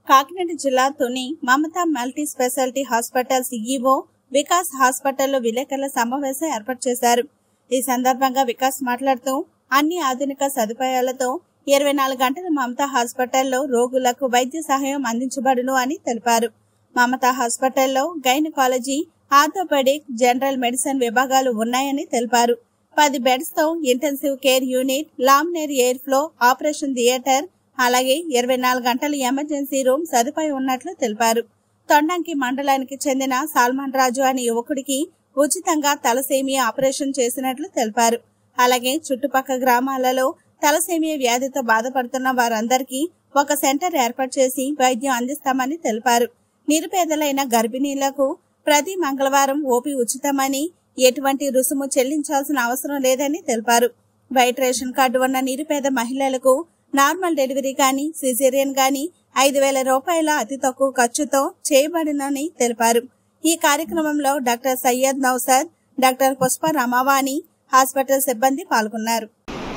కాకినాడ జిల్లా Tuni Mamata multi speciality hospital CEO Vikas హాస్పిటల్లో విలేకరుల సమావేశం ఏర్పాటు చేశారు ఈ సందర్భంగా వికాస్ మాట్లాడుతూ అన్ని ఆధునిక సదుపాయాలతో ఇరవై నాలుగు గంటల మమతా హాస్పిటల్లో రోగులకు వైద్య సహాయం అందించబడును అని తెలిపారు మమతా హాస్పిటల్లో గైనకాలజీ ఆర్థోపెడిక్ జనరల్ మెడిసిన్ విభాగాలు ఉన్నాయని తెలిపారు పది బెడ్స్ తో intensive care unit laminar air flow operation theatre అలాగే ఇరవై నాలుగు గంటల ఎమర్జెన్సీ రూమ్ సదుపాయం ఉన్నట్లు తెలిపారు తొండంకి మండలానికి చెందిన సాల్మాన్ రాజు అనే యువకుడికి ఉచితంగా తలసేమియా ఆపరేషన్ చేసినట్లు తెలిపారు అలాగే చుట్టుపక్కల గ్రామాలలో తలసేమియా వ్యాధితో బాధపడుతున్న వారందరికీ ఒక సెంటర్ ఏర్పాటు చేసి వైద్యం అందిస్తామని తెలిపారు నిరుపేదలైన గర్భిణీలకు ప్రతి మంగళవారం ఓపీ ఉచితమని ఎటువంటి రుసుము చెల్లించాల్సిన అవసరం లేదని తెలిపారు వైట్ రేషన్ కార్డు ఉన్న నిరుపేద మహిళలకు నార్మల్ డెలివరీ గాని సిజేరియన్ గాని ఐదు వేల రూపాయల అతి తక్కువ ఖర్చుతో చేయబడినని తెలిపారు ఈ కార్యక్రమంలో doctor Syed Nausad doctor Pushpa Ramavani hospital సిబ్బంది పాల్గొన్నారు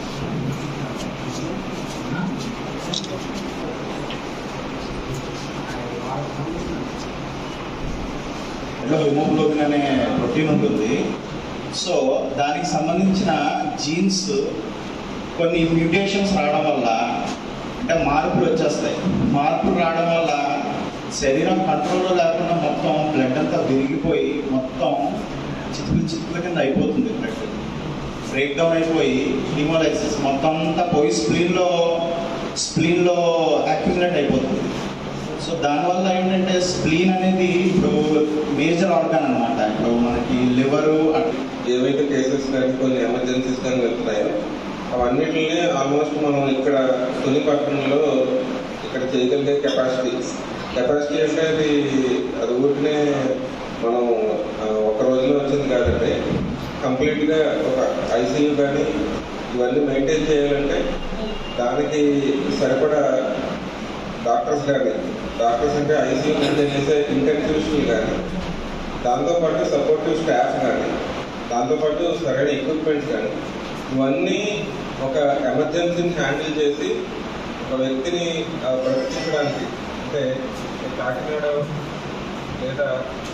లో హిమోగ్లోబిన్ అనే ప్రోటీన్ ఉంటుంది సో దానికి సంబంధించిన జీన్స్ కొన్ని మ్యూటేషన్స్ రావడం వల్ల అంటే మార్పులు వచ్చేస్తాయి మార్పులు రావడం వల్ల శరీరం కంట్రోల్లో లేకుండా మొత్తం బ్లడ్ అంతా విరిగిపోయి మొత్తం చితుకులు చితుకుల కింద అయిపోతుంది బ్లడ్ బ్రేక్ డౌన్ అయిపోయి హిమోలైసిస్ మొత్తం అంతా పోయి స్ప్లీన్లో స్ప్లీన్లో అక్యుములేట్ అయిపోతుంది సో దానివల్ల ఏంటంటే స్ప్లీన్ అనేది ఇప్పుడు మేజర్ ఆర్గాన్ అన్నమాట ఇప్పుడు మనకి లివరు ఏవైతే కేసెస్ కానీ కొన్ని ఎమర్జెన్సీస్ కానీ వెళ్తున్నాయో అవన్నిటిని ఆల్మోస్ట్ మనం ఇక్కడ తొలి పట్టణంలో ఇక్కడ చేయగలిగే కెపాసిటీ కెపాసిటీ అంటే అది అది ఊరికనే మనం ఆ, ఒక రోజులో వచ్చింది కాదండి కంప్లీట్గా ఒక ఐసీయూ కానీ ఇవన్నీ మెయింటైన్ చేయాలంటే దానికి సరిపడా డాక్టర్స్ కానీ డాక్టర్స్ అంటే ఐసీయూ మెయింటైన్ చేసే ఇంటెన్సివిస్టులు కానీ దాంతోపాటు సపోర్టివ్ స్టాఫ్ కానీ దాంతోపాటు సరైన ఎక్విప్మెంట్స్ కానీ ఇవన్నీ ఒక ఎమర్జెన్సీని హ్యాండిల్ చేసి ఒక వ్యక్తిని ఆ, బ్రతికించడానికి అంటే కాకినాడ లేదా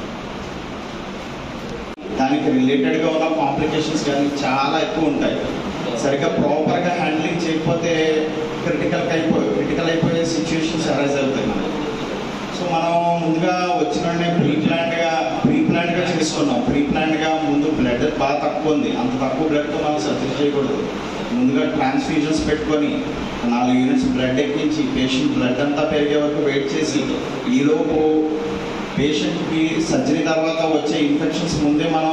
దానికి రిలేటెడ్గా ఉన్న కాంప్లికేషన్స్ కానీ చాలా ఎక్కువ ఉంటాయి సరిగ్గా ప్రాపర్గా హ్యాండ్లింగ్ చేయకపోతే క్రిటికల్ అయిపోయి క్రిటికల్ అయిపోయే సిచ్యువేషన్స్ అరైజ్ అవుతాయి మనకి సో మనం ముందుగా వచ్చిన వెంటనే ప్రీ ప్లాన్డ్గా ప్రీ ప్లాన్డ్గా చేసుకున్నాం ప్రీ ప్లాన్డ్గా ముందు బ్లడ్ బాగా తక్కువ ఉంది అంత తక్కువ బ్లడ్తో మనం సర్జరీ చేయకూడదు ముందుగా ట్రాన్స్ఫ్యూజన్స్ పెట్టుకొని నాలుగు యూనిట్స్ బ్లడ్ ఎక్కించి పేషెంట్ బ్లడ్ అంతా పెరిగే వరకు వెయిట్ చేసి ఈలోపు పేషెంట్కి సర్జరీ తర్వాత వచ్చే ఇన్ఫెక్షన్స్ ముందే మనం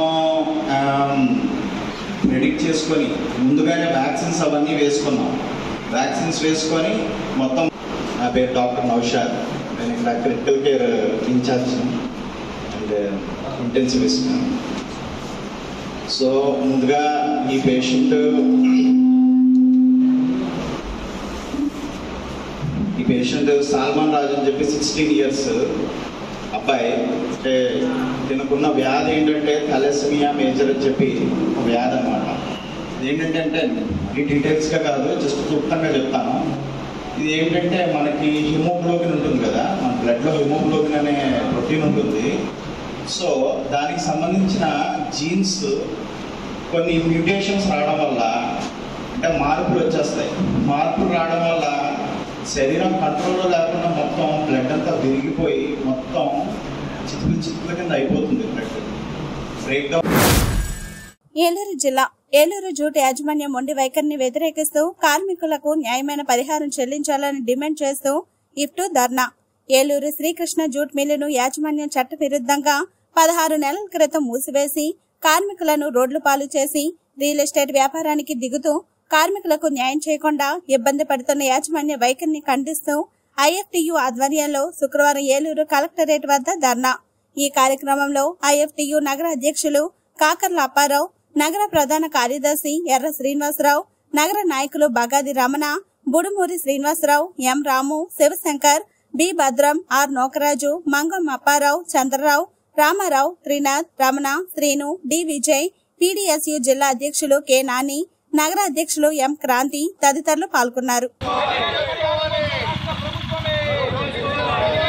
ప్రెడిక్ట్ చేసుకొని ముందుగానే వ్యాక్సిన్స్ అవన్నీ వేసుకున్నాం వ్యాక్సిన్స్ వేసుకొని మొత్తం నా పేరు డాక్టర్ నౌషాద్ నేను ఇక్కడ critical care incharge and intensivist so ముందుగా ఈ పేషెంట్ ఈ పేషెంట్ సాల్మాన్ రాజు అని చెప్పి సిక్స్టీన్ ఇయర్స్ అబ్బాయి అంటే దీనికున్న వ్యాధి ఏంటంటే థాలెస్మియా మేజర్ అని చెప్పి ఒక వ్యాధి అనమాట ఏంటంటే అంటే ఈ డీటెయిల్స్గా కాదు జస్ట్ క్లుప్తంగా చెప్తాను ఇది ఏంటంటే మనకి హిమోగ్లోబిన్ ఉంటుంది కదా మన బ్లడ్లో హిమోగ్లోబిన్ అనే ప్రోటీన్ ఉంటుంది సో దానికి సంబంధించిన జీన్స్ కొన్ని మ్యూటేషన్స్ రావడం వల్ల అంటే మార్పులు వచ్చేస్తాయి మార్పులు రావడం వల్ల శరీరం కంట్రోల్లో లేకుండా మొత్తం బ్లడ్ అంతా విరిగిపోయి మొత్తం చితుకులు చితుకుల కింద అయిపోతుంది బ్లడ్ బ్రేక్ డౌన్ ఏలూరు జిల్లా ఏలూరు జూట్ యాజమాన్యం మొండి వైఖరిని వ్యతిరేకిస్తూ కార్మికులకు న్యాయమైన పరిహారం చెల్లించాలని డిమాండ్ చేస్తూ ఇఫ్టు ధర్నా ఏలూరు శ్రీకృష్ణ జూట్ మిల్లును యాజమాన్యం చట్ట విరుద్ధంగా పదహారు నెలల క్రితం మూసివేసి కార్మికులను రోడ్లు పాలు చేసి రియల్ ఎస్టేట్ వ్యాపారానికి దిగుతూ కార్మికులకు న్యాయం చేయకుండా ఇబ్బంది పడుతున్న యాజమాన్య వైఖరిని ఖండిస్తూ ఐఎఫ్టియు ఆధ్వర్యంలో శుక్రవారం ఏలూరు కలెక్టరేట్ వద్ద ధర్నా ఈ కార్యక్రమంలో ఐఎఫ్టియు నగర అధ్యక్షులు కాకర్ల అప్పారావు నగర ప్రధాన కార్యదర్శి ఎర్ర శ్రీనివాసరావు నగర నాయకులు Bagadi Ramana Budumuri Srinivasarao M Ramu Sivashankar B Bhadram R Nokaraju Mangam Apparao Chandrarao Ramarao Trinath Ramana Srinu D Vijay PDSU జిల్లా అధ్యక్షులు కె నాని నగర అధ్యక్షులు ఎం క్రాంతి తదితరులు పాల్గొన్నారు ప్రభుత్వమే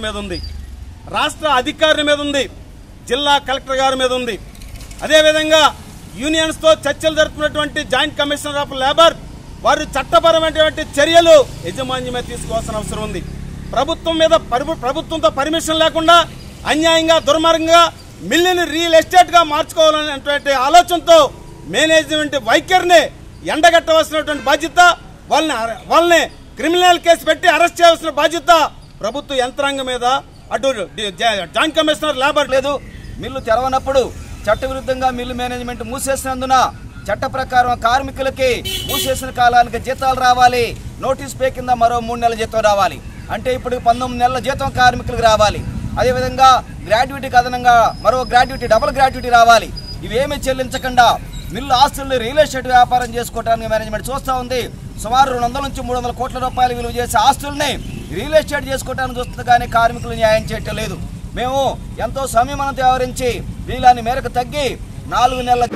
మీద ఉంది రాష్ట్ర అధికారుల మీద ఉంది జిల్లా కలెక్టర్ గారి మీద ఉంది అదేవిధంగా యూనియన్స్తో చర్చలు జరుపుతున్నటువంటి జాయింట్ కమిషనర్ ఆఫ్ లేబర్ వారు చట్టపరమైనటువంటి చర్యలు యజమాన్యమే తీసుకోవాల్సిన అవసరం ఉంది ప్రభుత్వం మీద పరి- ప్రభుత్వంతో పర్మిషన్ లేకుండా అన్యాయంగా దుర్మార్గంగా మిల్లుని రియల్ ఎస్టేట్గా మార్చుకోవాలనేటువంటి ఆలోచనతో మేనేజ్మెంట్ వైఖరిని ఎండగట్టవలసినటువంటి బాధ్యత వాళ్ళని అర- వాళ్ళని క్రిమినల్ కేసు పెట్టి అరెస్ట్ చేయాల్సిన బాధ్యత ప్రభుత్వ యంత్రాంగం మీద అటు డి- జా- జాయింట్ కమిషనర్ లేబర్ లేదు మిల్లు తెరవనప్పుడు చట్టవిరుద్ధంగా మిల్లు మేనేజ్మెంట్ మూసేసినందున చట్ట ప్రకారం కార్మికులకి మూసేసిన కాలానికి జీతాలు రావాలి నోటీస్ పే కింద మరో మూడు నెలల జీతం రావాలి అంటే ఇప్పుడు పంతొమ్మిది నెలల జీతం కార్మికులకు రావాలి అదేవిధంగా గ్రాడ్యుయేటీకి అదనంగా మరో గ్రాడ్యుయేటీ డబుల్ గ్రాడ్యుయేటీ రావాలి ఇవేమీ చెల్లించకుండా మిల్లు ఆస్తుల్ని రియల్ ఎస్టేట్ వ్యాపారం చేసుకోవడానికి మేనేజ్మెంట్ చూస్తూ ఉంది సుమారు రెండు వందల నుంచి మూడు వందల కోట్ల రూపాయలు విలువ చేసే ఆస్తుల్ని రియల్ ఎస్టేట్ చేసుకోవడానికి చూస్తుంది కానీ కార్మికులు న్యాయం చేయటం లేదు మేము ఎంతో సంయమనం వ్యవహరించి వీళ్ళని మేరకు తగ్గి నాలుగు నెలల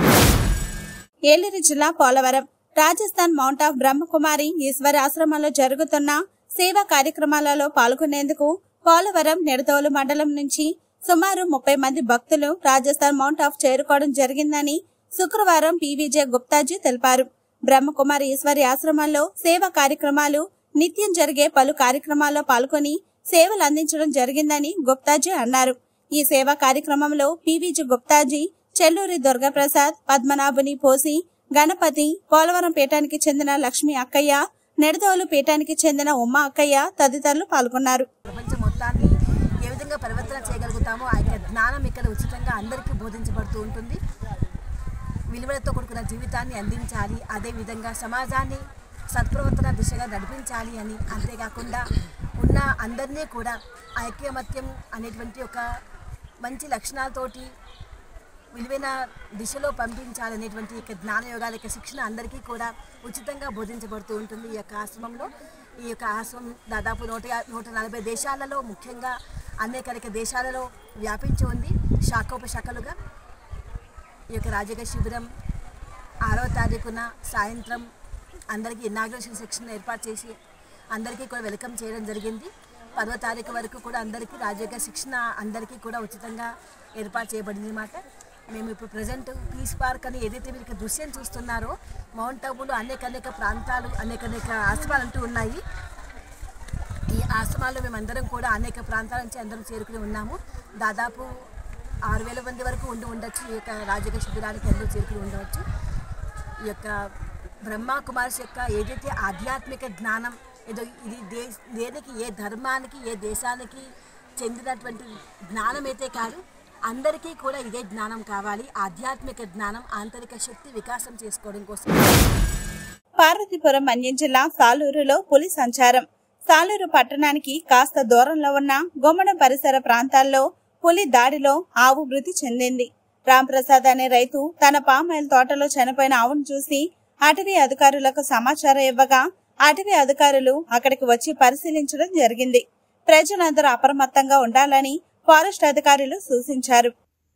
ఏలూరు జిల్లా పోలవరం రాజస్థాన్ మౌంట్ ఆఫ్ బ్రహ్మకుమారి ఈశ్వరి ఆశ్రమంలో జరుగుతున్న సేవా కార్యక్రమాలలో పాల్గొనేందుకు పోలవరం నిడదోలు మండలం నుంచి సుమారు ముప్పై మంది భక్తులు రాజస్థాన్ మౌంట్ ఆఫ్ చేరుకోవడం జరిగిందని శుక్రవారం పీవీజే గుప్తాజీ తెలిపారు బ్రహ్మకుమారి ఈశ్వరి ఆశ్రమంలో సేవా కార్యక్రమాలు నిత్యం జరిగే పలు కార్యక్రమాల్లో పాల్గొని సేవలు అందించడం జరిగిందని గుప్తాజీ అన్నారు ఈ సేవా కార్యక్రమంలో పీవీజీ గుప్తాజీ చెల్లూరి దుర్గాప్రసాద్ పద్మనాభుని పోసి గణపతి పోలవరం పీఠానికి చెందిన లక్ష్మి అక్కయ్య నెడదోలు పీఠానికి చెందిన ఉమా అక్కయ్య తదితరులు పాల్గొన్నారు ప్రపంచం మొత్తాన్ని ఏ విధంగా పరివర్తన చేయగలుగుతామో ఆ యొక్క జ్ఞానం ఇక్కడ ఉచితంగా అందరికీ బోధించబడుతూ ఉంటుంది విలువలతో కూడుకున్న జీవితాన్ని అందించాలి అదేవిధంగా సమాజాన్ని సత్ప్రవర్తన దిశగా నడిపించాలి అని అంతేకాకుండా ఉన్న అందరినీ కూడా ఐక్యమత్యం అనేటువంటి ఒక మంచి లక్షణాలతోటి విలువైన దిశలో పంపించాలనేటువంటి యొక్క జ్ఞాన యోగాల యొక్క శిక్షణ అందరికీ కూడా ఉచితంగా బోధించబడుతూ ఉంటుంది ఈ యొక్క ఆశ్రమంలో ఈ యొక్క ఆశ్రమం దాదాపు నూట యా- నూట నలభై దేశాలలో ముఖ్యంగా అనేక అనేక దేశాలలో వ్యాపించి ఉంది శాఖోపశాఖలుగా ఈ యొక్క రాజకీయ శిబిరం ఆరో తారీఖున సాయంత్రం అందరికీ ఇనాగ్రేషన్ సెక్షన్ ఏర్పాటు చేసి అందరికీ కూడా వెల్కమ్ చేయడం జరిగింది పదవ తారీఖు వరకు కూడా అందరికీ రాజకీయ శిక్షణ అందరికీ కూడా ఉచితంగా ఏర్పాటు చేయబడింది అన్నమాట మేము ఇప్పుడు ప్రజెంట్ పీస్ పార్క్ అని ఏదైతే మీరు ఇక్కడ దృశ్యం చూస్తున్నారో మౌంట్ ఆబులో అనేక అనేక ప్రాంతాలు అనేక అనేక ఆశ్రమాలు అంటూ ఉన్నాయి ఈ ఆశ్రమాల్లో మేమందరం కూడా అనేక ప్రాంతాల నుంచి అందరం చేరుకుని ఉన్నాము దాదాపు ఆరు వేల మంది వరకు ఉండి ఉండొచ్చు ఈ యొక్క రాజకీయ శిబిరానికి అందరూ చేరుకుని ఉండవచ్చు ఈ యొక్క బ్రహ్మ కుమార్స్ యొక్క ఏదైతే ఆధ్యాత్మిక జ్ఞానం ఏదో ఇది దే దేనికి ఏ ధర్మానికి ఏ దేశానికి చెందినటువంటి జ్ఞానం అయితే కాదు అందరికీ కూడా ఇదే జ్ఞానం కావాలి ఆధ్యాత్మిక జ్ఞానం ఆంతరిక శక్తి వికాసం చేసుకోవడం కోసం పార్వతీపురం మన్యం జిల్లా సాలూరులో పులి సంచారం సాలూరు పట్టణానికి కాస్త దూరంలో ఉన్న గుమ్మడం పరిసర ప్రాంతాల్లో పులి దాడిలో ఆవు మృతి చెందింది రాంప్రసాద్ అనే రైతు తన పామాయిల్ తోటలో చనిపోయిన ఆవును చూసి అటవీ అధికారులకు సమాచారం ఇవ్వగా అటవీ అధికారులు అక్కడికి వచ్చి పరిశీలించడం జరిగింది ప్రజలందరూ అప్రమత్తంగా ఉండాలని ఫారెస్ట్ అధికారులు సూచించారు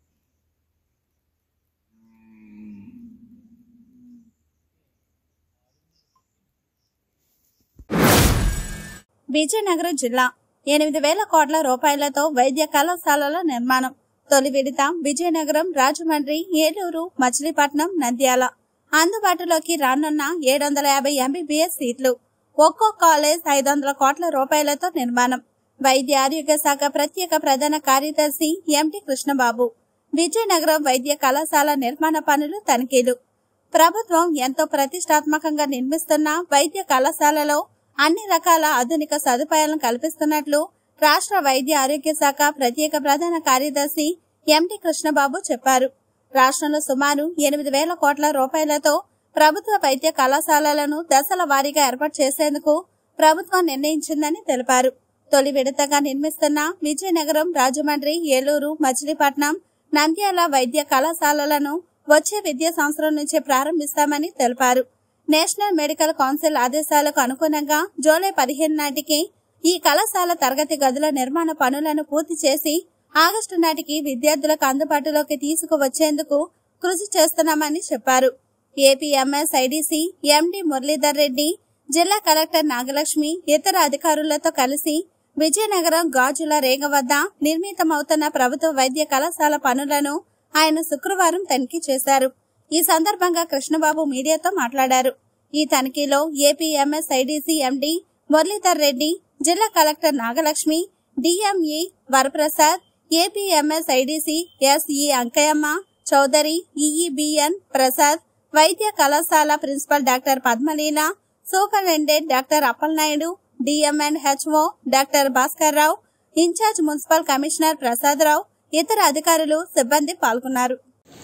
విజయనగరం జిల్లా ఎనిమిది వేల కోట్ల రూపాయలతో వైద్య కళాశాలల నిర్మాణం తొలి విడత విజయనగరం రాజమండ్రి ఏలూరు మచిలీపట్నం నంద్యాల అందుబాటులోకి రానున్న ఏడు వందల యాభై ఎంబీబీఎస్ సీట్లు ఒక్కో కాలేజ్ ఐదు వందల కోట్ల రూపాయలతో నిర్మాణం వైద్య ఆరోగ్య శాఖ ప్రత్యేక ప్రధాన కార్యదర్శి ఎంటి కృష్ణబాబు విజయనగరం వైద్య కళాశాల నిర్మాణ పనులు తనిఖీలు ప్రభుత్వం ఎంతో ప్రతిష్టాత్మకంగా నిర్మిస్తున్న వైద్య కళాశాలలో అన్ని రకాల ఆధునిక సదుపాయాలను కల్పిస్తున్నట్లు రాష్ట్ర వైద్య ఆరోగ్య శాఖ ప్రత్యేక ప్రధాన కార్యదర్శి ఎంటి కృష్ణబాబు చెప్పారు రాష్ట్రంలో సుమారు ఎనిమిది వేల కోట్ల రూపాయలతో ప్రభుత్వ వైద్య కళాశాలలను దశల వారీగా ఏర్పాటు చేసేందుకు ప్రభుత్వం నిర్ణయించిందని తెలిపారు తొలి విడతగా నిర్మిస్తున్న విజయనగరం రాజమండ్రి ఏలూరు మచిలీపట్నం నంద్యాల వైద్య కళాశాలలను వచ్చే విద్యా సంవత్సరం నుంచే ప్రారంభిస్తామని తెలిపారు నేషనల్ మెడికల్ కౌన్సిల్ ఆదేశాలకు అనుగుణంగా జూలై పదిహేను నాటికి ఈ కళాశాల తరగతి గదుల నిర్మాణ పనులను పూర్తి చేసి ఆగస్టు నాటికి విద్యార్థులకు అందుబాటులోకి తీసుకువచ్చేందుకు కృషి చేస్తున్నామని చెప్పారు APMS IDC MD Muralidhar Reddy జిల్లా కలెక్టర్ నాగలక్ష్మి ఇతర అధికారులతో కలిసి విజయనగరం గాజుల రేగ వద్ద నిర్మితమవుతున్న ప్రభుత్వ వైద్య కళాశాల పనులను ఆయన శుక్రవారం తనిఖీ చేశారు ఈ సందర్భంగా కృష్ణబాబు మీడియాతో మాట్లాడారు ఈ తనిఖీలో AP MSIDC MD Muralidhar Reddy జిల్లా collector Nagalakshmi DME Varaprasad AP MSIDC SE Ankayyamma Chowdary EEBN Prasad వైద్య కళాశాల principal doctor Padmaleela superintendent doctor Appalanaidu DM and HO doctor Bhaskar Rao incharge municipal commissioner Prasad Rao ఇతర అధికారులు సిబ్బంది పాల్గొన్నారు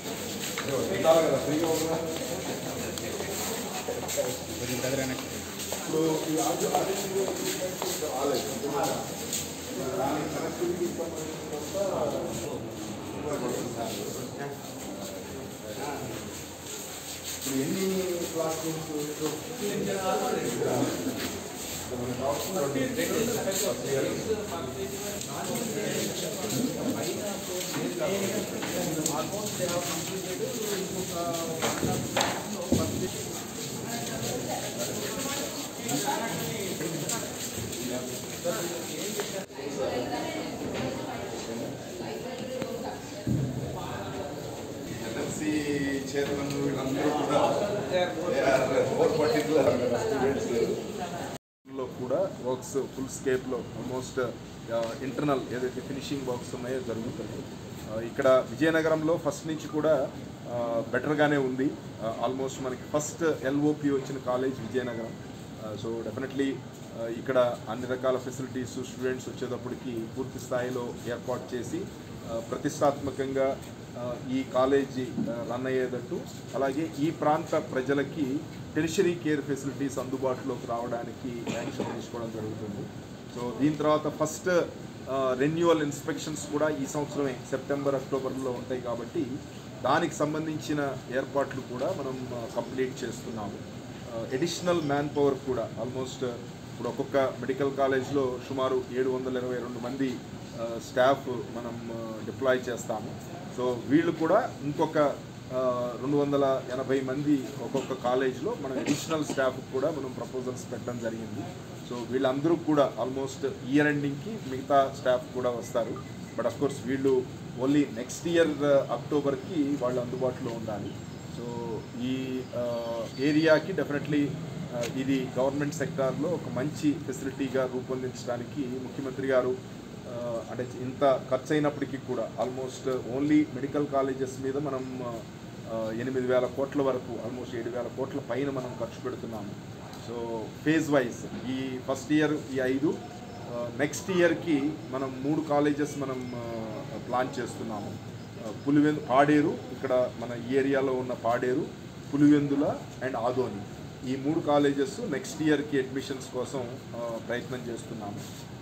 ఎన్ఎఫ్సి చైర్మన్ వీళ్ళందరూ కూడా మోర్ పర్టికులర్ స్టూడెంట్స్ లో కూడా వర్క్స్ ఫుల్ స్కేప్లో ఆల్మోస్ట్ ఇంటర్నల్ ఏదైతే ఫినిషింగ్ వర్క్స్ ఉన్నాయో జరుగుతుంది ఆ, ఇక్కడ విజయనగరంలో ఫస్ట్ నుంచి కూడా బెటర్గానే ఉంది ఆల్మోస్ట్ మనకి ఫస్ట్ ఎల్ఓపి వచ్చిన కాలేజ్ విజయనగరం సో డెఫినెట్లీ ఇక్కడ అన్ని రకాల ఫెసిలిటీస్ స్టూడెంట్స్ వచ్చేటప్పటికి పూర్తి స్థాయిలో ఏర్పాటు చేసి ఆ, ప్రతిష్టాత్మకంగా ఆ, ఈ కాలేజీ ఆ, రన్ అయ్యేటట్టు అలాగే ఈ ప్రాంత ప్రజలకి టెరిషరీ కేర్ ఫెసిలిటీస్ అందుబాటులోకి రావడానికి యాక్షన్ తీసుకోవడం జరుగుతుంది సో దీని తర్వాత ఫస్ట్ రెన్యువల్ ఇన్స్పెక్షన్స్ కూడా ఈ సంవత్సరమే సెప్టెంబర్ అక్టోబర్లో ఉంటాయి కాబట్టి దానికి సంబంధించిన ఏర్పాట్లు కూడా మనం కంప్లీట్ చేస్తున్నాము ఎడిషనల్ మ్యాన్ పవర్ కూడా ఆల్మోస్ట్ ఇప్పుడు ఒక్కొక్క మెడికల్ కాలేజ్లో సుమారు ఏడు వందల ఇరవై రెండు మంది స్టాఫ్ మనం డిప్లాయ్ చేస్తాము సో వీళ్ళు కూడా ఇంకొక రెండు వందల ఎనభై మంది ఒక్కొక్క కాలేజ్లో మనం అడిషనల్ స్టాఫ్ కూడా మనం ప్రపోజల్స్ పెట్టడం జరిగింది సో వీళ్ళందరూ కూడా ఆల్మోస్ట్ ఇయర్ ఎండింగ్కి మిగతా స్టాఫ్ కూడా వస్తారు బట్ అఫ్ కోర్స్ వీళ్ళు ఓన్లీ నెక్స్ట్ ఇయర్ అక్టోబర్కి వాళ్ళు అందుబాటులో ఉండాలి సో ఈ ఏరియాకి డెఫినెట్లీ ఇది గవర్నమెంట్ సెక్టార్లో ఒక మంచి ఫెసిలిటీగా రూపొందించడానికి ముఖ్యమంత్రి గారు ఆ, అంటే ఇంత ఖర్చు అయినప్పటికీ కూడా ఆల్మోస్ట్ ఓన్లీ మెడికల్ కాలేజెస్ మీద మనం ఆ, ఎనిమిది వేల కోట్ల వరకు ఆల్మోస్ట్ ఏడు వేల కోట్ల పైన మనం ఖర్చు పెడుతున్నాము సో ఫేజ్ వైజ్ ఈ ఫస్ట్ ఇయర్ ఈ ఐదు నెక్స్ట్ ఇయర్కి మనం మూడు కాలేజెస్ మనం ప్లాన్ చేస్తున్నాము ఆ, పులివెందు పాడేరు ఇక్కడ మన ఈ ఏరియాలో ఉన్న పాడేరు పులివెందుల అండ్ ఆదోని ఈ మూడు కాలేజెస్ నెక్స్ట్ ఇయర్కి అడ్మిషన్స్ కోసం ఆ, ప్రయత్నం చేస్తున్నాము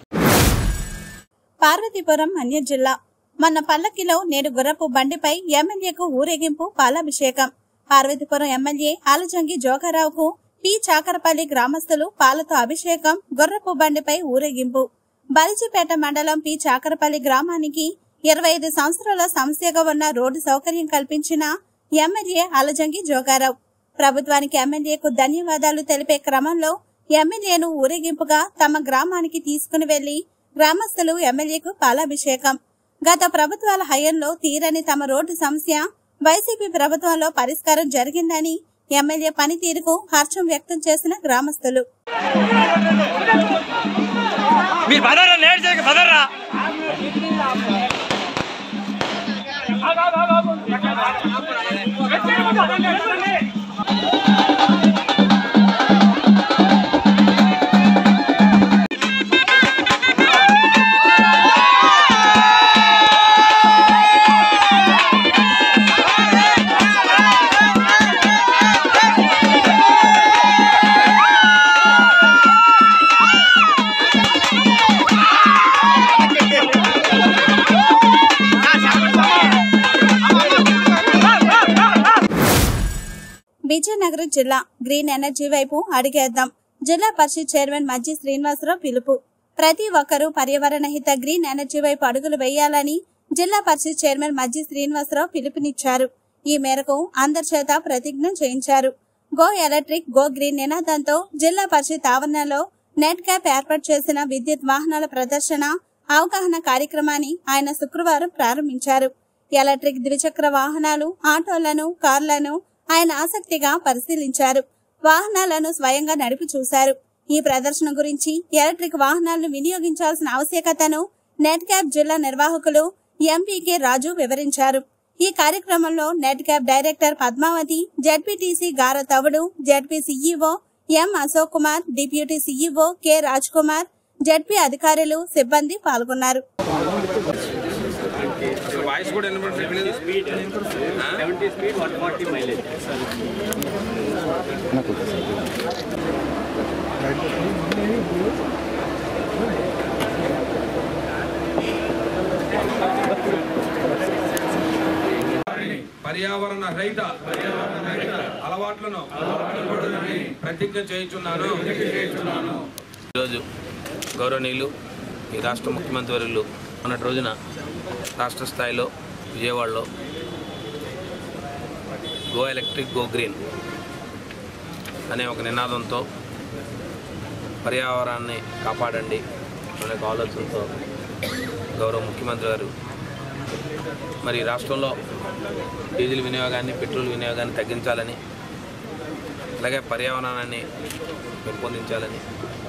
పార్వతీపురం అన్య జిల్లా మొన్న పల్లకిలో నేడు గుర్రపు బండిపై ఎమ్మెల్యేకు ఊరేగింపు పాలాభిషేకం పార్వతీపురం ఎమ్మెల్యే ఆలజంగి జోగారావుకు పి చాకరపల్లి గ్రామస్తులు పాలతో అభిషేకం గుర్రపు బండిపై ఊరేగింపు బలిజిపేట మండలం పి చాకరపల్లి గ్రామానికి ఇరవై ఐదు సంవత్సరాల సమస్యగా ఉన్న రోడ్డు సౌకర్యం కల్పించిన ఎమ్మెల్యే అలజంగి జోగారావు ప్రభుత్వానికి ఎమ్మెల్యేకు ధన్యవాదాలు తెలిపే క్రమంలో ఎమ్మెల్యేను ఊరేగింపుగా తమ గ్రామానికి తీసుకుని వెళ్లి గ్రామస్తులు ఎమ్మెల్యేకు పాలాభిషేకం గత ప్రభుత్వాల హయంలో తీరని తమ రోడ్డు సమస్య వైసీపీ ప్రభుత్వంలో పరిష్కారం జరిగిందని ఎమ్మెల్యే పనితీరుకు హర్షం వ్యక్తం చేసిన గ్రామస్తులు మీరు బదర్రా లేట్ చేయక బదర్రా విజయనగరం జిల్లా గ్రీన్ ఎనర్జీ వైపు అడిగేద్దాం జిల్లా పరిషత్ చైర్మన్ మజ్జి శ్రీనివాసరావు పిలుపు ప్రతి ఒక్కరూ పర్యావరణ హిత గ్రీన్ ఎనర్జీ వైపు అడుగులు వేయాలని జిల్లా పరిషత్ చైర్మన్ మజ్జి శ్రీనివాసరావు పిలుపునిచ్చారు ఈ మేరకు అందరి చేత ప్రతిజ్ఞ చేయించారు గో ఎలక్ట్రిక్ గో గ్రీన్ నినాదంతో జిల్లా పరిషత్ ఆవరణలో నెట్ క్యాప్ ఏర్పాటు చేసిన విద్యుత్ వాహనాల ప్రదర్శన అవగాహన కార్యక్రమాన్ని ఆయన శుక్రవారం ప్రారంభించారు ఎలక్ట్రిక్ ద్విచక్ర వాహనాలు ఆటోలను కార్లను ఆయన ఆసక్తిగా పరిశీలించారు వాహనాలను స్వయంగా నడిపి చూశారు ఈ ప్రదర్శన గురించి ఎలక్ట్రిక్ వాహనాలను వినియోగించాల్సిన ఆవశ్యకతను నెట్ క్యాప్ జిల్లా నిర్వాహకులు ఎంపీకే రాజు వివరించారు ఈ కార్యక్రమంలో net cap director Padmavathi ZPTC Gara Tavudu ZP CEO M Ashok Kumar deputy CEO K Raj Kumar ZP అధికారులు సిబ్బంది పాల్గొన్నారు వాయిస్ కూడా వినపడలేదు speed seventy speed one forty mileage పర్యావరణ రహిత అలవాట్లను ప్రతిజ్ఞ చేయుచున్నాను ఈరోజు గౌరవనీయులు ఈ రాష్ట్ర ముఖ్యమంత్రి వర్యులు మొన్నటి రోజున రాష్ట్ర స్థాయిలో విజయవాడలో గో ఎలక్ట్రిక్ గో గ్రీన్ అనే ఒక నినాదంతో పర్యావరణాన్ని కాపాడండి అనే ఒక ఆలోచనతో గౌరవ ముఖ్యమంత్రి గారు మరి రాష్ట్రంలో డీజిల్ వినియోగాన్ని పెట్రోల్ వినియోగాన్ని తగ్గించాలని అలాగే పర్యావరణాన్ని పెంపొందించాలని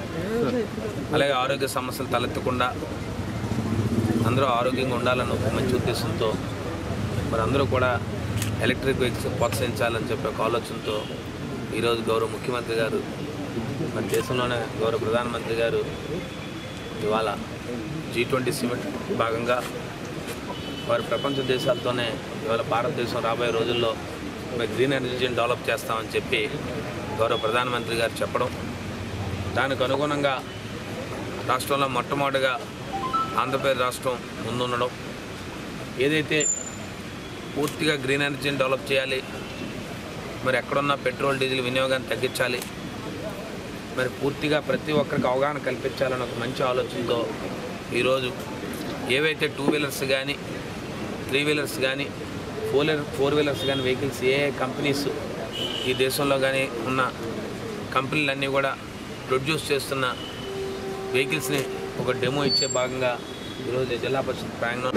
అలాగే ఆరోగ్య సమస్యలు తలెత్తకుండా అందరూ ఆరోగ్యంగా ఉండాలని ఒక మంచి ఉద్దేశంతో మరి అందరూ కూడా ఎలక్ట్రిక్ వెహికల్స్ ప్రోత్సహించాలని చెప్పే ఒక ఆలోచనతో ఈరోజు గౌరవ ముఖ్యమంత్రి గారు మన దేశంలోనే గౌరవ ప్రధానమంత్రి గారు ఇవాళ జీ ట్వంటీ సిమెంట్ భాగంగా వారి ప్రపంచ దేశాలతోనే ఇవాళ భారతదేశం రాబోయే రోజుల్లో మరి గ్రీన్ ఎనర్జీని డెవలప్ చేస్తామని చెప్పి గౌరవ ప్రధానమంత్రి గారు చెప్పడం దానికి అనుగుణంగా రాష్ట్రంలో మొట్టమొదటిగా ఆంధ్రప్రదేశ్ రాష్ట్రం ముందుండడం ఏదైతే పూర్తిగా గ్రీన్ ఎనర్జీని డెవలప్ చేయాలి మరి ఎక్కడున్న పెట్రోల్ డీజిల్ వినియోగాన్ని తగ్గించాలి మరి పూర్తిగా ప్రతి ఒక్కరికి అవగాహన కల్పించాలని ఒక మంచి ఆలోచనతో ఈరోజు ఏవైతే టూ వీలర్స్ కానీ త్రీ వీలర్స్ కానీ ఫోర్ వీలర్ ఫోర్ వీలర్స్ కానీ వెహికల్స్ ఏ ఏ కంపెనీస్ ఈ దేశంలో కానీ ఉన్న కంపెనీలన్నీ కూడా ప్రొడ్యూస్ చేస్తున్న వెహికల్స్ని ఒక డెమో ఇచ్చే భాగంగా ఈరోజు జిల్లా పరిషత్ ప్రాంగణం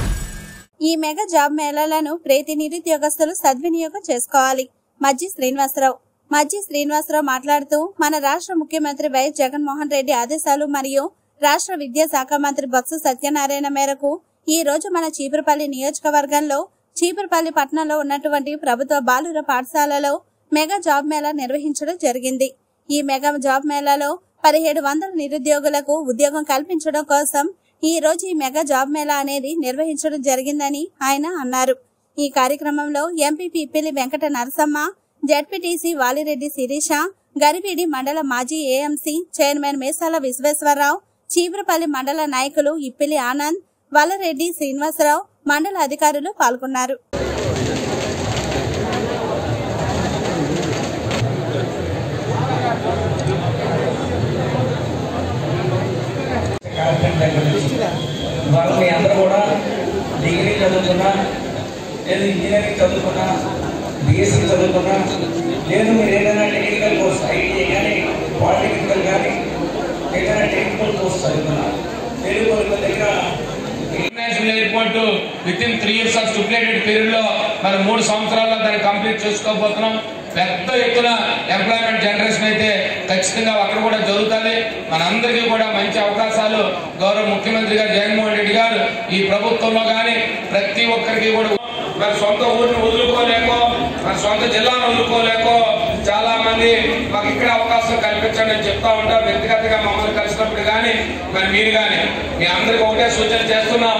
ఈ మెగా జాబ్ మేళాలను ప్రతి నిరుద్యోగస్తులు సద్వినియోగం చేసుకోవాలి మజ్జి శ్రీనివాసరావు మజ్జి శ్రీనివాసరావు మాట్లాడుతూ మన రాష్ట్ర ముఖ్యమంత్రి వైఎస్ జగన్మోహన్ రెడ్డి ఆదేశాలు మరియు రాష్ట్ర విద్యాశాఖ మంత్రి బొత్స సత్యనారాయణ మేరకు ఈ రోజు మన చీపురపల్లి నియోజకవర్గంలో చీపురపల్లి పట్టణంలో ఉన్నటువంటి ప్రభుత్వ బాలుర పాఠశాలలో మెగా జాబ్ మేళా నిర్వహించడం జరిగింది ఈ మెగా జాబ్ మేళాలో పదిహేడు వందల నిరుద్యోగులకు ఉద్యోగం కల్పించడం కోసం ఈ రోజు ఈ మెగా జాబ్ మేళా అనేది నిర్వహించడం జరిగిందని ఆయన అన్నారు ఈ కార్యక్రమంలో ఎంపీ పిప్పిలి వెంకట నరసమ్మ జడ్పీటీసీ వాలిరెడ్డి శిరీష గరిబిడి మండల మాజీ ఏఎంసీ చైర్మన్ మేసాల విశ్వేశ్వరరావు చీపురపల్లి మండల నాయకులు ఇప్పిలి ఆనంద్ వల్లరెడ్డి శ్రీనివాసరావు మండల అధికారులు పాల్గొన్నారు ఇవాళ మీ అందరూ కూడా డిగ్రీ చదువుకున్నా లేదు ఇంజనీరింగ్ చదువుకున్నా బీఎస్సీ చదువుకున్నా లేదు మీరు ఏదైనా టెక్నికల్ కోర్స్ ఐటీఐ కానీ పాలిటెక్నికల్ కానీ ఏదైనా టెక్నికల్ కోర్స్ చదువుకున్నా తెలుగు వాళ్ళ దగ్గర international airport with in three years of stipulated period లో మనం మూడు సంవత్సరాల్లో దాన్ని కంప్లీట్ చేసుకోబోతున్నాం పెద్ద ఎత్తున ఎంప్లాయ్మెంట్ జనరేషన్ అయితే ఖచ్చితంగా అక్కడ కూడా జరుగుతుంది మనందరికీ కూడా మంచి అవకాశాలు గౌరవ ముఖ్యమంత్రి గారు జగన్మోహన్ రెడ్డి గారు ఈ ప్రభుత్వంలో కానీ ప్రతి ఒక్కరికి కూడా మన సొంత ఊరిని వదులుకోలేకో మన సొంత జిల్లాను వదులుకోలేకో చాలా మంది మాకు ఇక్కడ అవకాశం కల్పించండి అని చెప్తా ఉంటారు వ్యక్తిగతంగా మమ్మల్ని కలిసినప్పుడు కానీ మరి మీరు కానీ మీ అందరికి ఒకటే సూచన చేస్తున్నాం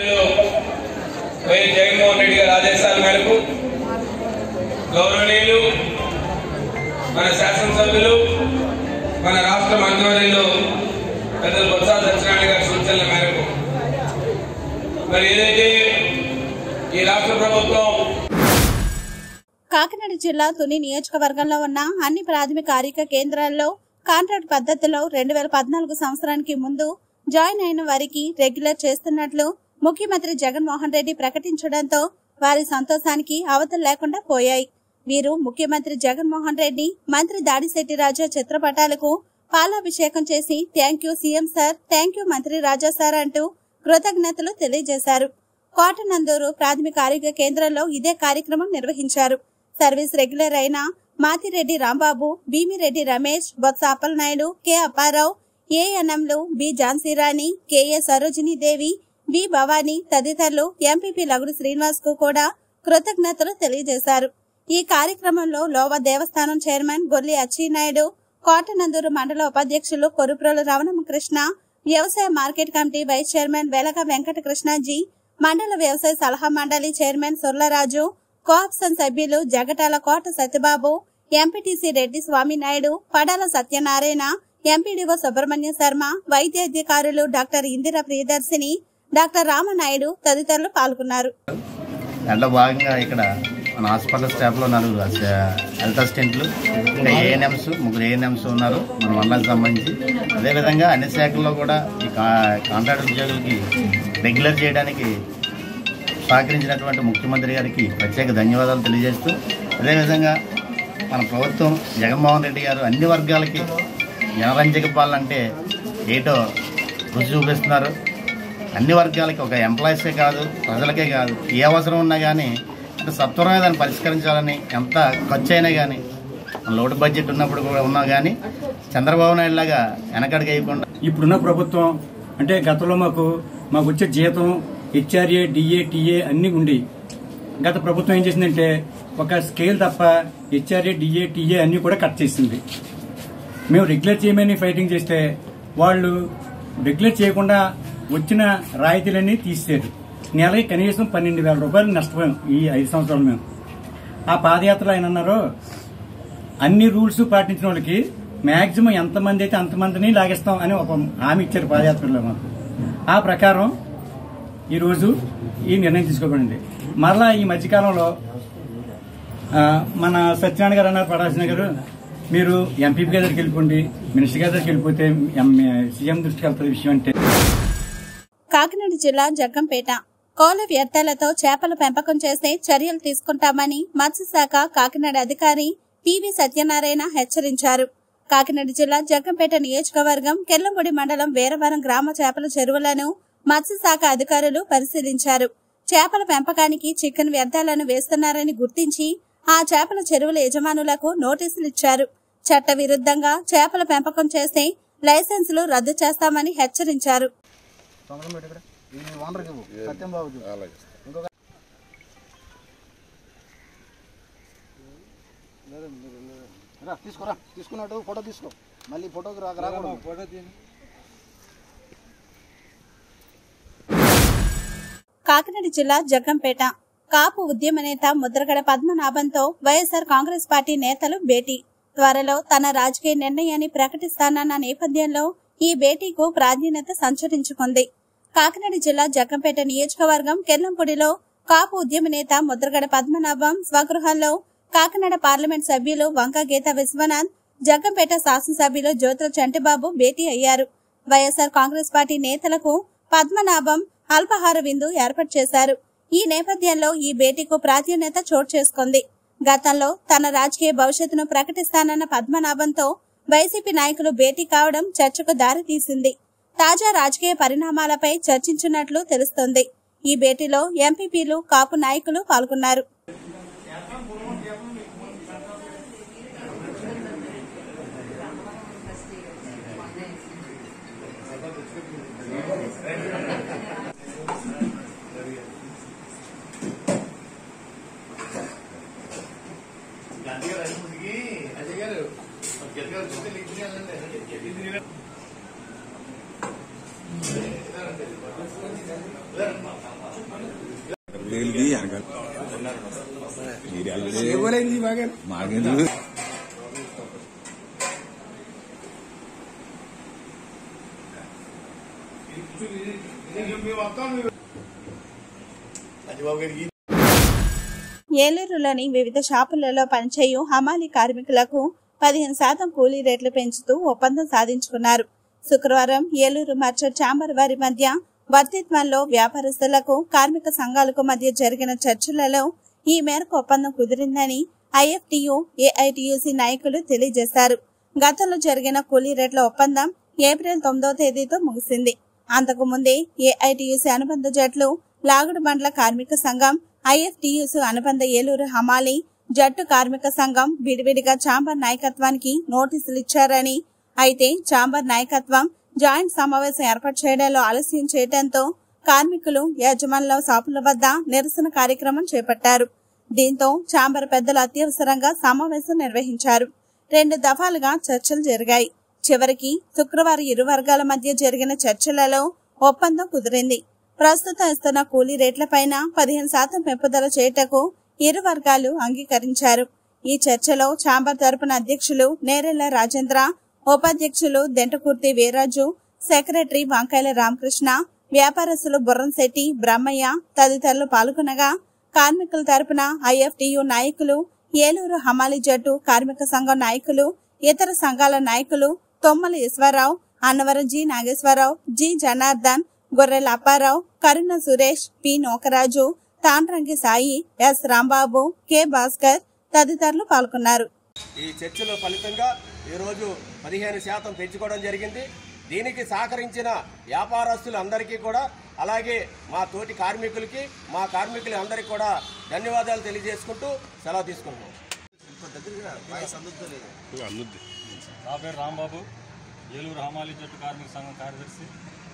వైఎస్ జగన్మోహన్ రెడ్డి గారి ఆదేశాల మేరకు గౌరవనీయులు మన శాసనసభ్యులు మన రాష్ట్ర మంత్రివర్యులు పెద్దలు బొత్స సత్యనారాయణ గారి సూచనల మేరకు మరి ఏదైతే ఈ రాష్ట్ర ప్రభుత్వం కాకినాడ జిల్లా తుని నియోజకవర్గంలో ఉన్న అన్ని ప్రాథమిక ఆరోగ్య కేంద్రాల్లో కాంట్రాక్ట్ పద్ధతిలో రెండు వేల పద్నాలుగు సంవత్సరానికి ముందు జాయిన్ అయిన వారికి రెగ్యులర్ చేస్తున్నట్లు ముఖ్యమంత్రి జగన్మోహన్ రెడ్డి ప్రకటించడంతో వారి సంతోషానికి అవతలు లేకుండా పోయాయి వీరు ముఖ్యమంత్రి జగన్మోహన్ రెడ్డి మంత్రి దాడిశెట్టి రాజా చిత్రపటాలకు పాలాభిషేకం చేసి thank you CM sir thank you మంత్రి రాజా సార్ అంటూ కృతజ్ఞతలు తెలియజేశారు కోటనందూరు ప్రాథమిక ఆరోగ్య కేంద్రంలో ఇదే కార్యక్రమం నిర్వహించారు సర్వీస్ రెగ్యులర్ అయిన మాతిరెడ్డి రాంబాబు భీమిరెడ్డి రమేష్ బొత్స అప్పలనాయుడు కె అప్పారావు ఏఎన్ఎంలు B Jhansirani KA Sarojini Devi B Bhavani తదితరులు ఎంపీపీ లగుడు శ్రీనివాస్ కు కూడా కృతజ్ఞతలు తెలియజేశారు ఈ కార్యక్రమంలో లోవ దేవస్థానం చైర్మన్ గొల్లి అచ్చినాయుడు కోటనందూరు మండల ఉపాధ్యక్షులు కొరుప్రోలు రమణకృష్ణ వ్యవసాయ మార్కెట్ కమిటీ వైస్ చైర్మన్ వెలగ వెంకట కృష్ణాజీ మండల వ్యవసాయ సలహా మండలి చైర్మన్ సుర్లరాజు కోఆప్షన్ సభ్యులు జగటాల కోట సత్యబాబు ఎంపీటీసీ రెడ్డి స్వామినాయుడు పడాల సత్యనారాయణ ఎంపీడీఓ సుబ్రహ్మణ్య శర్మ వైద్యాధికారులు డాక్టర్ ఇందిర ప్రియదర్శిని డాక్టర్ రామనాయుడు తదితరులు పాల్గొన్నారు దాంట్లో భాగంగా ఇక్కడ మన హాస్పిటల్ స్టాఫ్లో నలుగురు అస- హెల్త్ అసిస్టెంట్లు ఇంకా ఏఎన్ఎంస్ ముగ్గురు ఏఎన్ఎంస్ ఉన్నారు మన మండలానికి సంబంధించి అదేవిధంగా అన్ని శాఖల్లో కూడా ఈ కా కాంట్రాక్ట్ ఉద్యోగులకి రెగ్యులర్ చేయడానికి సహకరించినటువంటి ముఖ్యమంత్రి గారికి ప్రత్యేక ధన్యవాదాలు తెలియజేస్తూ అదేవిధంగా మన ప్రభుత్వం జగన్మోహన్ రెడ్డి గారు అన్ని వర్గాలకి జనరంజక పాలన అంటే ఏటో రుచి చూపిస్తున్నారు అన్ని వర్గాలకి ఒక ఎంప్లాయీసే కాదు ప్రజలకే కాదు ఏ అవసరం ఉన్నా కానీ అంటే సత్వరమే దాన్ని పరిష్కరించాలని ఎంత ఖర్చు అయినా కానీ లోటు బడ్జెట్ ఉన్నప్పుడు కూడా ఉన్నా కానీ చంద్రబాబు నాయుడు లాగా వెనకడికి వేయకుండా ఇప్పుడున్న ప్రభుత్వం అంటే గతంలో మాకు మాకు వచ్చే జీతం హెచ్ఆర్ఏ డిఏ టీఏ అన్నీ ఉండేవి గత ప్రభుత్వం ఏం చేసిందంటే ఒక స్కేల్ తప్ప హెచ్ఆర్ఏ డిఏ టీఏ అన్నీ కూడా కట్ చేసింది మేము రెగ్యులర్ చేయమని ఫైటింగ్ చేస్తే వాళ్ళు రెగ్యులర్ చేయకుండా వచ్చిన రాయితీలన్నీ తీసేరు నెలకి కనీసం పన్నెండు వేల రూపాయలు నష్టపోయాం ఈ ఐదు సంవత్సరాలు మేము ఆ పాదయాత్రలో ఆయన అన్నారు అన్ని రూల్స్ పాటించిన వాళ్ళకి మాక్సిమం ఎంతమంది అయితే అంతమందిని లాగేస్తాం అని ఒక హామీ ఇచ్చారు పాదయాత్రలో మాకు ఆ ప్రకారం ఈరోజు ఈ నిర్ణయం తీసుకోబడింది మరలా ఈ మధ్యకాలంలో ఆ, మన సత్యనారాయణ గారు అన్నారు పడాల్సిన గారు మీరు ఎంపీ దగ్గరికి వెళ్ళిపోండి మినిస్టర్ గారి దగ్గరికి వెళ్ళిపోతే ఎం- సీఎం దృష్టికి వెళ్తుంది విషయం అంటే కాకినాడ జిల్లా జగ్గంపేట కోల వ్యర్థాలతో చేపల పెంపకం చేస్తే చర్యలు తీసుకుంటామని మత్స్యశాఖ కాకినాడ అధికారి పివి సత్యనారాయణ హెచ్చరించారు కాకినాడ జిల్లా జగ్గంపేట నియోజకవర్గం కెల్లంపొడి మండలం వీరవరం గ్రామ చేపల చెరువులను మత్స్యశాఖ అధికారులు పరిశీలించారు చేపల పెంపకానికి చికెన్ వ్యర్థాలను వేస్తున్నారని గుర్తించి ఆ చేపల చెరువుల యజమానులకు నోటీసులు ఇచ్చారు చట్ట విరుద్ధంగా చేపల పెంపకం చేస్తే లైసెన్సులు రద్దు చేస్తామని హెచ్చరించారు తీసుకురా తీసుకున్నట్టు ఫోటో తీసుకో మళ్ళీ ఫోటోకి రాక రాకూడదు ఫోటో కాకినాడ జిల్లా జగ్గంపేట కాపు ఉద్యమ నేత ముద్రగడ పద్మనాభంతో వైఎస్ఆర్ కాంగ్రెస్ పార్టీ నేతలు భేటీ త్వరలో తన రాజకీయ నిర్ణయాన్ని ప్రకటిస్తానన్న నేపథ్యంలో ఈ భేటీకు ప్రాధాన్యత సంచరించుకుంది కాకినాడ జిల్లా జగ్గంపేట నియోజకవర్గం కెల్లంపూడిలో కాపు ఉద్యమ నేత ముద్రగడ పద్మనాభం స్వగృహంలో కాకినాడ పార్లమెంట్ సభ్యులు వంక గీత విశ్వనాథ్ జగ్గంపేట శాసనసభ్యులు జ్యోతుల చంటిబాబు భేటీ అయ్యారు వైఎస్ఆర్ కాంగ్రెస్ పార్టీ నేతలకు పద్మనాభం అల్పాహార విందు ఏర్పాటు చేశారు ఈ నేపథ్యంలో ఈ భేటీకు ప్రాధాన్యత చోటు చేసుకుంది గతంలో తన రాజకీయ భవిష్యత్తును ప్రకటిస్తానన్న పద్మనాభంతో వైసీపీ నాయకులు భేటీ కావడం చర్చకు దారితీసింది తాజా రాజకీయ పరిణామాలపై చర్చించినట్లు తెలుస్తోంది ఈ భేటీలో ఎంపీపీలు కాపు నాయకులు పాల్గొన్నారు ఏలూరులోని వివిధ షాపులలో పనిచేయు హమాలీ కార్మికులకు పదిహేను శాతం కూలీ రేట్లు పెంచుతూ ఒప్పందం సాధించుకున్నారు శుక్రవారం ఏలూరు మర్చర్ ఛాంబర్ వారి మధ్య వర్తిత్వంలో వ్యాపారస్తులకు కార్మిక సంఘాలకు మధ్య జరిగిన చర్చలలో ఈ మేరకు ఒప్పందం కుదిరిందని ఐఎఫ్టియు ఏఐటియుసి నాయకులు తెలియజేశారు గతంలో జరిగిన కూలీ రేట్ల ఒప్పందం ఏప్రిల్ తొమ్మిదో తేదీతో ముగిసింది అంతకు ముందే ఏఐటియుసి అనుబంధ జట్లు లాగుడు బండ్ల కార్మిక సంఘం ఐఎఫ్టియుసి అనుబంధ ఏలూరు హమాలి జట్టు కార్మిక సంఘం విడివిడిగా చాంబర్ నాయకత్వానికి నోటీసులు ఇచ్చారని అయితే చాంబర్ నాయకత్వం జాయింట్ సమావేశం ఏర్పాటు చేయడంలో ఆలస్యం చేయడంతో కార్మికులు యజమానుల షాపుల వద్ద నిరసన కార్యక్రమం చేపట్టారు దీంతో చాంబర్ పెద్దలు అత్యవసరంగా సమావేశం నిర్వహించారు రెండు దఫాలుగా చర్చలు జరిగాయి చివరికి శుక్రవారం ఇరు వర్గాల మధ్య జరిగిన చర్చలలో ఒప్పందం కుదిరింది ప్రస్తుతం ఇస్తున్న కూలీ రేట్లపైన పదిహేను శాతం పెంపుదల చేయటకు ఇరు వర్గాలు అంగీకరించారు ఈ చర్చలో చాంబర్ తరపున అధ్యక్షులు నేరెళ్ల రాజేంద్ర ఉపాధ్యక్షులు దెంటకుర్తి వీర్రాజు సెక్రటరీ వంకాయల రామకృష్ణ వ్యాపారస్తులు బుర్రంశెట్టి బ్రహ్మయ్య తదితరులు పాల్గొనగా కార్మికుల తరపున ఐఎఫ్టియు నాయకులు ఏలూరు హమాలి జట్టు కార్మిక సంఘం నాయకులు ఇతర సంఘాల నాయకులు Tommala Eswararao Annavaram G Nageswararao G Janardhan Gorrela Apparao Karuna Suresh P Nokaraju Tandrangi Sai S Rambabu K Bhaskar తదితరులు పాల్గొన్నారు ఈ చర్చల ఫలితంగా ఈరోజు పదిహేను శాతం పెంచుకోవడం జరిగింది దీనికి సహకరించిన వ్యాపారస్తులందరికీ కూడా అలాగే మా తోటి కార్మికులకి మా కార్మికులందరికీ కూడా ధన్యవాదాలు తెలియజేసుకుంటూ సెలవు తీసుకుంటున్నాం నా పేరు రాంబాబు ఏలూరు హమాలి జట్టు కార్మిక సంఘం కార్యదర్శి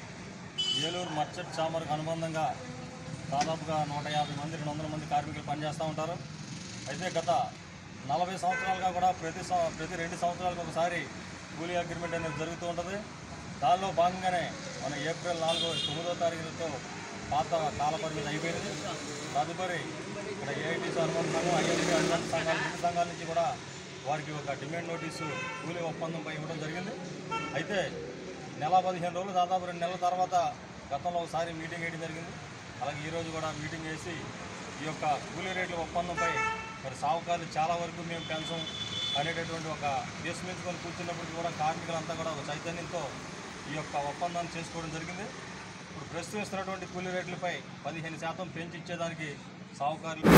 ఏలూరు మర్చెట్ చామర్కు అనుబంధంగా దాదాపుగా నూట యాభై మంది రెండు వందల మంది కార్మికులు పనిచేస్తూ ఉంటారు అయితే గత నలభై సంవత్సరాలుగా కూడా ప్రతి సం- ప్రతి రెండు సంవత్సరాలకు ఒకసారి కూలీ అగ్రిమెంట్ అనేది జరుగుతూ ఉంటుంది దానిలో భాగంగానే మన ఏప్రిల్ నాలుగో తొమ్మిదో తారీఖులతో పాత కాల పరిమితి అయిపోయింది తదుపరి ఇక్కడ ఏఐటీసీ అనుబంధం ఐఎల్టీ అనుబంధ సంఘాలు రెండు సంఘాల నుంచి కూడా వారికి ఒక డిమాండ్ నోటీసు కూలీ ఒప్పందంపై ఇవ్వడం జరిగింది అయితే నెల పదిహేను రోజులు దాదాపు రెండు నెలల తర్వాత గతంలో ఒకసారి మీటింగ్ వేయడం జరిగింది అలాగే ఈరోజు కూడా మీటింగ్ వేసి ఈ యొక్క కూలీ రేట్ల ఒప్పందంపై మరి సావుకారులు చాలా వరకు మేము పెంచం అనేటటువంటి ఒక దేశమించుకొని కూర్చున్నప్పటికీ కూడా కార్మికులంతా కూడా ఒక చైతన్యంతో ఈ యొక్క ఒప్పందాన్ని చేసుకోవడం జరిగింది ఇప్పుడు ప్రస్తుతం ఇస్తున్నటువంటి కూలీ రేట్లపై పదిహేను శాతం పెంచి ఇచ్చేదానికి సావుకారులు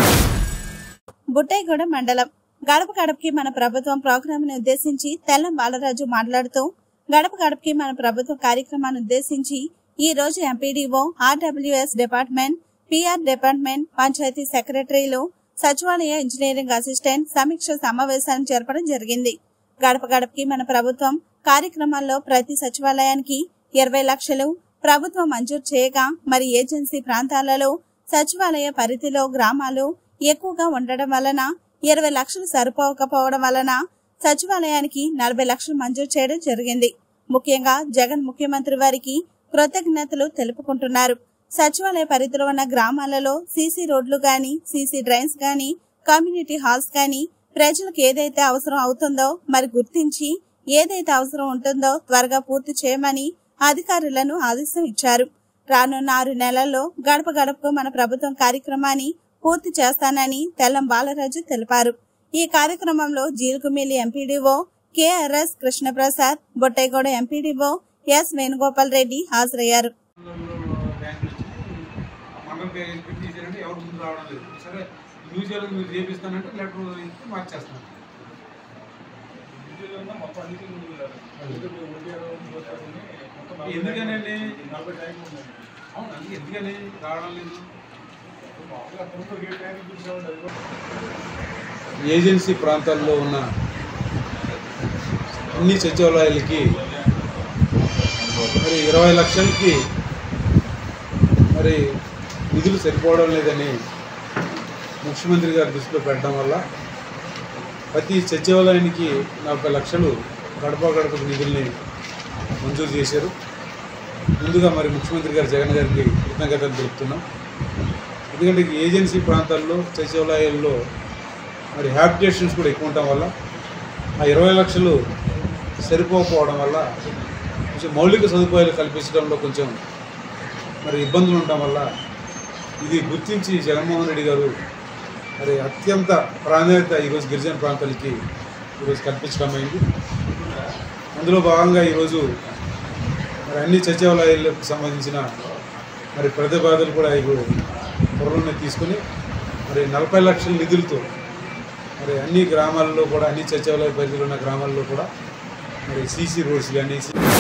బుట్టైగూడ మండలం గడప గడపకి మన ప్రభుత్వం ప్రోగ్రామ్ ని ఉద్దేశించి తెల్లం బాలరాజు మాట్లాడుతూ గడప గడపకి మన ప్రభుత్వం కార్యక్రమాన్ని ఉద్దేశించి ఈ రోజు MPDO RWS department PR department panchayat సెక్రటరీలు సచివాలయ ఇంజనీరింగ్ అసిస్టెంట్ సమీక్ష సమావేశాన్ని జరపడం జరిగింది గడప గడపకి మన ప్రభుత్వం కార్యక్రమాల్లో ప్రతి సచివాలయానికి ఇరవై లక్షలు ప్రభుత్వం మంజూరు చేయగా మరి ఏజెన్సీ ప్రాంతాలలో సచివాలయ పరిధిలో గ్రామాలు ఎక్కువగా ఉండడం వలన ఇరవై లక్షలు సరిపోకపోవడం వలన సచివాలయానికి నలభై లక్షలు మంజూరు చేయడం జరిగింది ముఖ్యంగా జగన్ ముఖ్యమంత్రి వారికి కృతజ్ఞతలు తెలుపుకుంటున్నారు సచివాలయ పరిధిలో ఉన్న గ్రామాలలో సీసీ రోడ్లు గాని సీసీ డ్రైన్స్ గాని కమ్యూనిటీ హాల్స్ గాని ప్రజలకు ఏదైతే అవసరం అవుతుందో మరి గుర్తించి ఏదైతే అవసరం ఉంటుందో త్వరగా పూర్తి చేయమని అధికారులను ఆదేశం ఇచ్చారు రానున్న ఆరు నెలల్లో గడప గడపకు మన ప్రభుత్వం కార్యక్రమాన్ని పూర్తి చేస్తానని తెల్లం బాలరాజు తెలిపారు ఈ కార్యక్రమంలో Jeelugumilli MPDO KRS Krishnaprasad Bottaiguda MPDO S Venugopal Reddy హాజరయ్యారు మండల పేరు పెట్టి తీసారంటే ఎవరు ముందు రావడం లేదు సరే మ్యూజియంలో మీరు చేపిస్తానంటే లెటర్ ఇస్తే మార్చేస్తాను ఎందుకనండి అవును అందుకే ఎందుకని రావడం లేదు ఏజెన్సీ ప్రాంతాల్లో ఉన్న అన్ని సచివాలయాలకి మరి ఇరవై లక్షలకి మరి నిధులు సరిపోవడం లేదని ముఖ్యమంత్రి గారి దృష్టిలో పెట్టడం వల్ల ప్రతి సచివాలయానికి నలభై లక్షలు గడప గడప నిధుల్ని మంజూరు చేశారు ముందుగా మరి ముఖ్యమంత్రి గారు జగన్ గారికి కృతజ్ఞతలు తెలుపుతున్నాం ఎందుకంటే ఈ ఏజెన్సీ ప్రాంతాల్లో సచివాలయాల్లో మరి హ్యాబిటేషన్స్ కూడా ఎక్కువ ఉండటం వల్ల ఆ ఇరవై లక్షలు సరిపోకపోవడం వల్ల కొంచెం మౌలిక సదుపాయాలు కల్పించడంలో కొంచెం మరి ఇబ్బందులు ఉండటం వల్ల ఇది గుర్తించి జగన్మోహన్ రెడ్డి గారు మరి అత్యంత ప్రాధాన్యత ఈరోజు గిరిజన ప్రాంతాలకి ఈరోజు కల్పించడం అయింది అందులో భాగంగా ఈరోజు మరి అన్ని సచివాలయాలకు సంబంధించిన మరి ప్రతిపాదనలు కూడా ఇప్పుడు త్వరలోనే తీసుకుని మరి నలభై లక్షల నిధులతో మరి అన్ని గ్రామాల్లో కూడా అన్ని సచివాలయ పరిధిలో ఉన్న గ్రామాల్లో కూడా మరి సీసీ రోడ్స్ కానీ